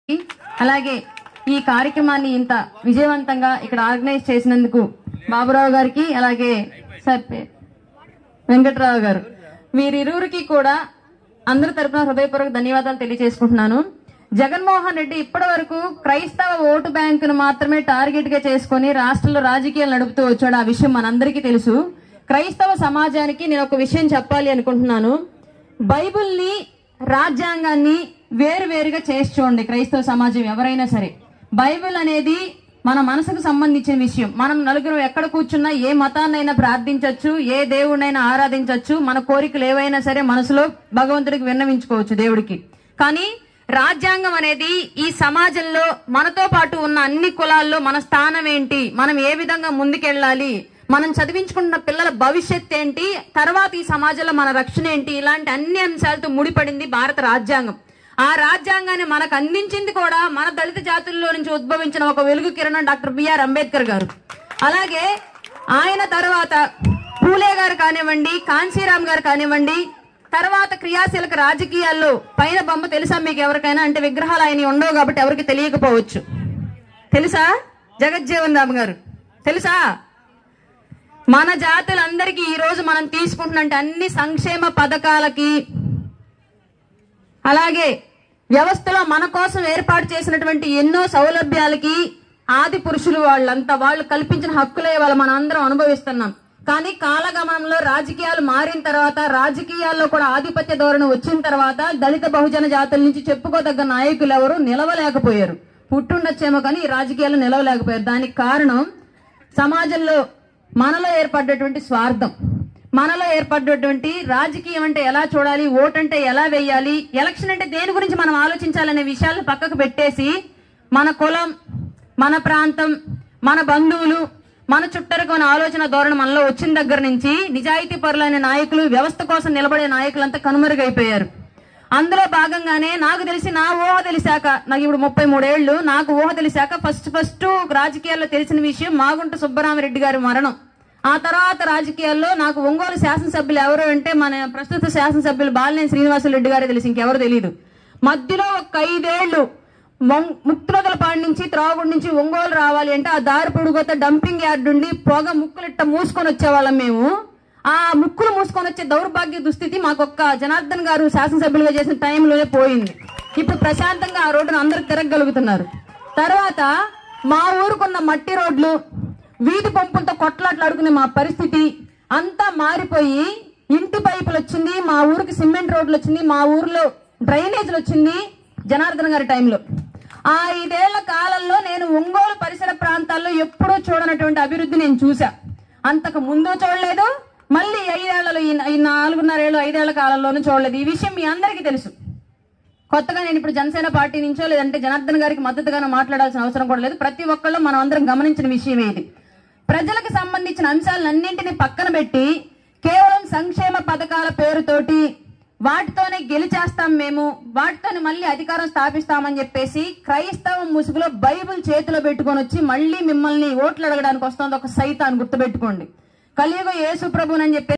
అలాగే ఈ కార్యక్రమాన్ని ఇంత విజయవంతంగా ఇక్కడ ఆర్గనైజ్ చేసినందుకు బాబురావు గారికి అలాగే సార్ పే- వెంకట్రావు గారు వీరిరువురికి కూడా అందరి తరపున హృదయపూర్వక ధన్యవాదాలు తెలియజేసుకుంటున్నాను జగన్మోహన్ రెడ్డి ఇప్పటి వరకు క్రైస్తవ ఓటు బ్యాంకును మాత్రమే టార్గెట్ గా చేసుకుని రాష్ట్రంలో రాజకీయాలు నడుపుతూ వచ్చాడు ఆ విషయం మనందరికీ తెలుసు క్రైస్తవ సమాజానికి నేను ఒక విషయం చెప్పాలి అనుకుంటున్నాను బైబిల్ని రాజ్యాంగాన్ని వేరు వేరుగా చేసి చూడండి క్రైస్తవ సమాజం ఎవరైనా సరే బైబిల్ అనేది మన మనసుకు సంబంధించిన విషయం మనం నలుగురు ఎక్కడ కూర్చున్నా ఏ మతాన్నైనా ప్రార్థించవచ్చు ఏ దేవుడినైనా ఆరాధించవచ్చు మన కోరికలు ఏవైనా సరే మనసులో భగవంతుడికి విన్నవించుకోవచ్చు దేవుడికి కానీ రాజ్యాంగం అనేది ఈ సమాజంలో మనతో పాటు ఉన్న అన్ని కులాల్లో మన స్థానం ఏంటి మనం ఏ విధంగా ముందుకెళ్ళాలి మనం చదివించుకుంటున్న పిల్లల భవిష్యత్ ఏంటి తర్వాత ఈ సమాజంలో మన రక్షణ ఏంటి ఇలాంటి అన్ని అంశాలతో ముడిపడింది భారత రాజ్యాంగం ఆ రాజ్యాంగాన్ని మనకు అందించింది కూడా మన దళిత జాతుల్లో నుంచి ఉద్భవించిన ఒక వెలుగు కిరణం డాక్టర్ బిఆర్ అంబేద్కర్ గారు అలాగే ఆయన తర్వాత పూలే గారు కానివ్వండి కాంశీరామ్ గారు కానివ్వండి తర్వాత క్రియాశీలక రాజకీయాల్లో పైన బొమ్మ తెలుసా మీకు ఎవరికైనా అంటే విగ్రహాలు ఆయన ఉండవు కాబట్టి ఎవరికి తెలియకపోవచ్చు తెలుసా జగజ్జీవన్ రామ్ గారు తెలుసా మన జాతులందరికీ ఈ రోజు మనం తీసుకుంటున్న అన్ని సంక్షేమ పథకాలకి అలాగే వ్యవస్థలో మన కోసం ఏర్పాటు చేసినటువంటి ఎన్నో సౌలభ్యాలకి ఆది పురుషులు వాళ్ళంతా వాళ్ళు కల్పించిన హక్కులే వాళ్ళు మనం అందరం అనుభవిస్తున్నాం కానీ కాలగమనంలో రాజకీయాలు మారిన తర్వాత రాజకీయాల్లో కూడా ఆధిపత్య ధోరణి వచ్చిన తర్వాత దళిత బహుజన జాతుల నుంచి చెప్పుకోదగ్గ నాయకులు ఎవరు నిలవలేకపోయారు పుట్టుండొచ్చేమో కానీ ఈ రాజకీయాలు నిలవలేకపోయారు దానికి కారణం సమాజంలో మనలో ఏర్పడ్డటువంటి స్వార్థం మనలో ఏర్పడ్డటువంటి రాజకీయం అంటే ఎలా చూడాలి ఓట్ అంటే ఎలా వేయాలి ఎలక్షన్ అంటే దేని గురించి మనం ఆలోచించాలనే విషయాలు పక్కకు పెట్టేసి మన కులం మన ప్రాంతం మన బంధువులు మన చుట్టరకు అనే ఆలోచన ధోరణి మనలో వచ్చిన దగ్గర నుంచి నిజాయితీ పరులైన నాయకులు వ్యవస్థ కోసం నిలబడే నాయకులంతా కనుమరుగైపోయారు అందులో భాగంగానే నాకు తెలిసి నా ఊహ తెలిసాక నాకు ఇప్పుడు ముప్పై మూడేళ్లు నాకు ఊహ తెలిసాక ఫస్ట్ ఫస్ట్ రాజకీయాల్లో తెలిసిన విషయం మాగుంట సుబ్బరామరెడ్డి గారి మరణం ఆ తర్వాత రాజకీయాల్లో నాకు ఒంగోలు శాసనసభ్యులు ఎవరు అంటే మన ప్రస్తుత శాసనసభ్యులు బాలినేని శ్రీనివాసరెడ్డి గారే తెలిసి ఇంకెవరు తెలియదు మధ్యలో ఒక ఐదేళ్లు ముక్తులపాడి నుంచి త్రాగుడి నుంచి ఒంగోలు రావాలి అంటే ఆ దారి పొడుగొత్త డంపింగ్ యార్డ్ నుండి పొగ ముక్కులిట్ట మూసుకొని వచ్చేవాళ్ళం మేము ఆ ముక్కులు మూసుకొని వచ్చే దౌర్భాగ్య దుస్థితి మాకొక్క జనార్దన్ గారు శాసనసభ్యులుగా చేసిన టైంలోనే పోయింది ఇప్పుడు ప్రశాంతంగా ఆ రోడ్డును అందరూ తిరగగలుగుతున్నారు తర్వాత మా ఊరుకున్న మట్టి రోడ్లు వీధి పంపులతో కొట్లాట్లు అడుగునే మా పరిస్థితి అంతా మారిపోయి ఇంటి పైపులు వచ్చింది మా ఊరికి సిమెంట్ రోడ్లు వచ్చింది మా ఊర్లో డ్రైనేజీలు వచ్చింది జనార్దన్ గారి టైంలో ఆ ఐదేళ్ల కాలంలో నేను ఒంగోలు పరిసర ప్రాంతాల్లో ఎప్పుడూ చూడనటువంటి అభివృద్ధి నేను చూసా అంతకు ముందు చూడలేదు మళ్ళీ ఐదేళ్లలో ఈ ఈ నాలుగున్నరేళ్ళు ఐదేళ్ల కాలంలోనూ చూడలేదు ఈ విషయం మీ అందరికీ తెలుసు కొత్తగా నేను ఇప్పుడు జనసేన పార్టీ నుంచో లేదంటే జనార్దన్ గారికి మద్దతుగానో మాట్లాడాల్సిన అవసరం కూడా లేదు ప్రతి ఒక్కళ్ళు మనం అందరం గమనించిన విషయం ఇది ప్రజలకు సంబంధించిన అంశాలన్నింటినీ పక్కన పెట్టి కేవలం సంక్షేమ పథకాల పేరుతోటి వాటితోనే గెలిచేస్తాం మేము వాటితోనే మళ్ళీ అధికారం స్థాపిస్తామని చెప్పేసి క్రైస్తవం ముసుగులో బైబిల్ చేతిలో పెట్టుకొని వచ్చి మళ్ళీ మిమ్మల్ని ఓట్లు అడగడానికి వస్తుంది ఒక సైతాన్ని గుర్తుపెట్టుకోండి కలియుగ యేసు ప్రభునని చెప్పి